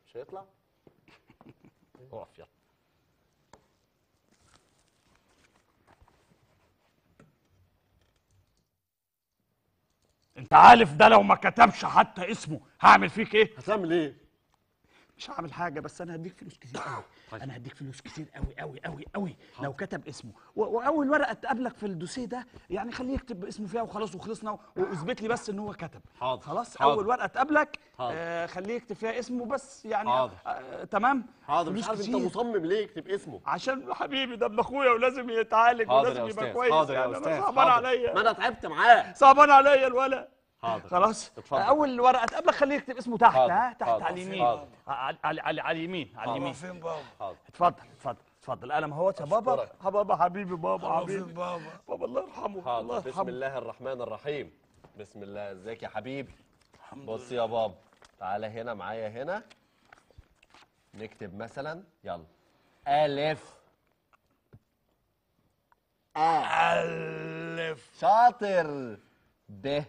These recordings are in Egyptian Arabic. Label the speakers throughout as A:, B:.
A: مش هيطلع
B: اقف يلا انت عارف ده لو ما كتبش حتى اسمه هعمل فيك ايه
A: هتعمل ايه
B: مش هعمل حاجه بس انا هديك فلوس كتير قوي انا هديك فلوس كتير قوي قوي قوي قوي لو كتب اسمه و- واول ورقه تقابلك في الدوسيه ده يعني خليه يكتب اسمه فيها وخلاص وخلصنا و- واثبت لي بس ان هو كتب
A: حاضر،
B: خلاص
A: حاضر.
B: اول ورقه تقابلك
A: حاضر.
B: آه خليه يكتب فيها اسمه بس يعني
A: حاضر.
B: آه تمام
A: حاضر مش
B: فلوس
A: عارف انت
B: كتير.
A: مصمم ليه يكتب اسمه
B: عشان حبيبي ده ابن اخويا ولازم يتعالج
A: حاضر
B: ولازم
A: يا
B: يبقى
A: استاذ
B: كويس
A: حاضر يا
B: يعني أنا
A: استاذ
B: صعبان
A: حاضر.
B: عليا
A: ما انا تعبت معاه
B: صعبان عليا الولد
A: حاضر
B: خلاص
A: اتفضل.
B: اول ورقه تقابلك خليه يكتب اسمه تحت
A: حاضر،
B: ها تحت
A: حاضر،
B: على اليمين
A: حاضر.
B: على على على على اليمين على اليمين
C: فين بابا
A: حاضر
B: اتفضل اتفضل اتفضل القلم اهوت يا بابا
A: أشكرك.
B: يا بابا حبيبي بابا
C: فين
B: حبيبي
C: بابا
B: بابا الله يرحمه الله
A: حاضر بسم
B: يرحمه
A: الله الرحمن الرحيم بسم الله ازيك يا حبيبي بص يا بابا تعالى هنا معايا هنا نكتب مثلا يلا ألف أ
C: ألف
A: شاطر ب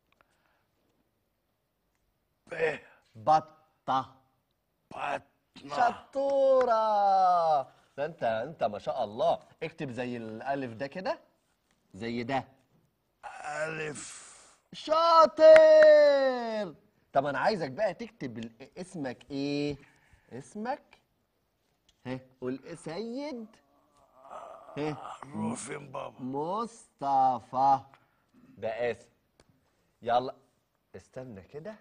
C: ب
A: بطة
C: بطنة
A: شطورة ده انت انت ما شاء الله اكتب زي الألف ده كده زي ده
C: ألف
A: شاطر طب انا عايزك بقى تكتب ال- اسمك ايه اسمك ها قول إيه؟ سيد ها
C: روح فين بابا
A: مصطفى ده اسم يلا استنى كده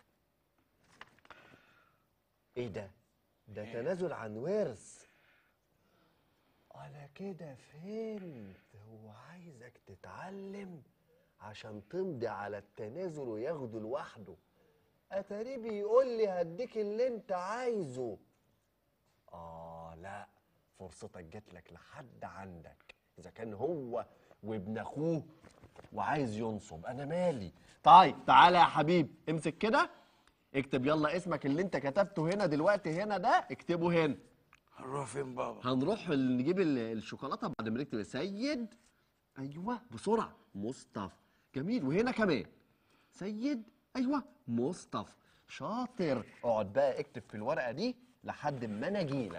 A: ايه ده ده تنازل عن ورث انا كده فهمت هو عايزك تتعلم عشان تمضي على التنازل وياخده لوحده اتاري بيقول لي هديك اللي انت عايزه اه لا فرصتك جات لك لحد عندك اذا كان هو وابن اخوه وعايز ينصب انا مالي طيب تعالى يا حبيب امسك كده اكتب يلا اسمك اللي انت كتبته هنا دلوقتي هنا ده اكتبه هنا
C: هنروح فين بابا
A: هنروح ال- نجيب ال- الشوكولاته بعد ما نكتب سيد ايوه بسرعه مصطفى جميل وهنا كمان سيد ايوه مصطفى شاطر اقعد بقى اكتب في الورقه دي لحد ما انا اجيلك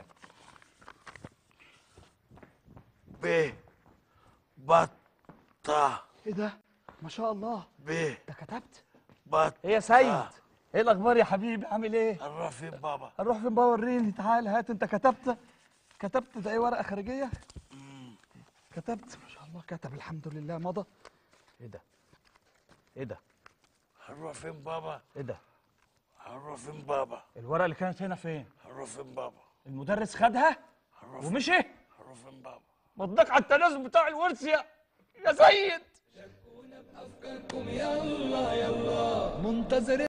C: ب بطة
B: ايه ده ما شاء الله
C: ب
B: ده كتبت
C: بطة
B: ايه يا سيد ايه الاخبار يا حبيبي عامل ايه
C: هنروح فين بابا
B: هنروح فين بقى وريني تعال هات انت كتبت كتبت ده ايه ورقه خارجيه كتبت ما شاء الله كتب الحمد لله مضى ايه ده ايه ده
C: هنروح فين بابا
B: ايه ده
C: هنروح فين بابا
B: الورقه اللي كانت هنا فين
C: هنروح فين بابا
B: المدرس خدها
C: هنروح فين
B: ومشي
C: هنروح فين بابا
B: مضاك على التنازل بتاع الورث يا يا سيد
D: منتظر